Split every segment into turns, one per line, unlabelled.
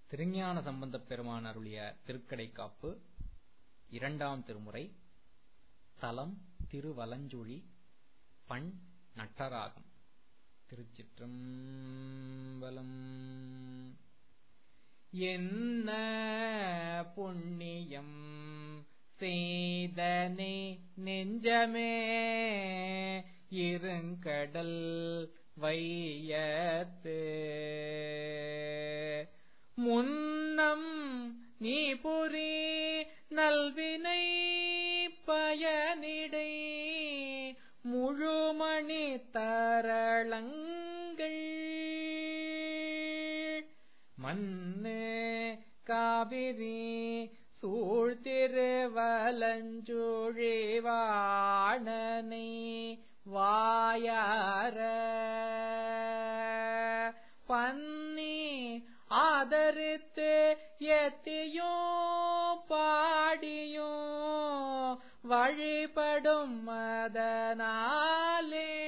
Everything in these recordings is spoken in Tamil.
திருஞான சம்பந்தப் பெருமான் அருளிய திருக்கடைக்காப்பு இரண்டாம் திருமுறை தலம் திருவலஞ்சுழி பண் நட்டராகம் திருச்சிற்றம்பலம் என்ன புண்ணியம் செய்தனே நெஞ்சமே இருங்கடல் வையத்து முன்னம் நீ புரி நல்வினை பயனிடை முழுமணி தரளங்கள் மண்ணு காவிரி சூழ்திருவலஞ்சுழிவாணனை வாயார பன்னி ஆதரித்து எத்தியோ பாடியோ வழிபடும் மதனாலே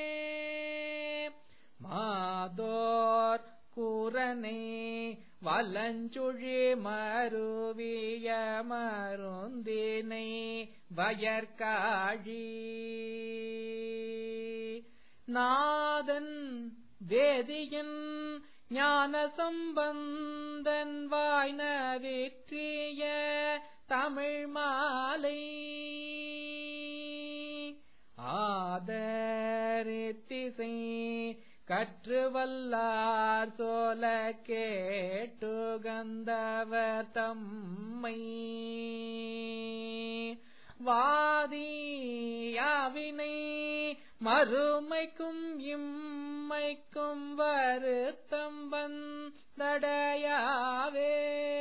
மாதோர் கூரனை வலஞ்சுழி மருவிய மருந்தினை வயற்காழி நாதன் வேதியன் ஞான சம்பந்தன் வாய்ன வெற்றிய தமிழ் மாலை ஆதரித்திசை கற்று வல்லார் சோல கேட்டுகந்தவர் தம்மை வாதியாவினை மறுமைக்கும் இம்மைக்கும் வருத்தம் வந்தடையாவே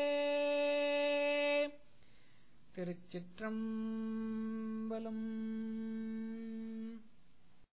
திருச்சிற்றம்பலம்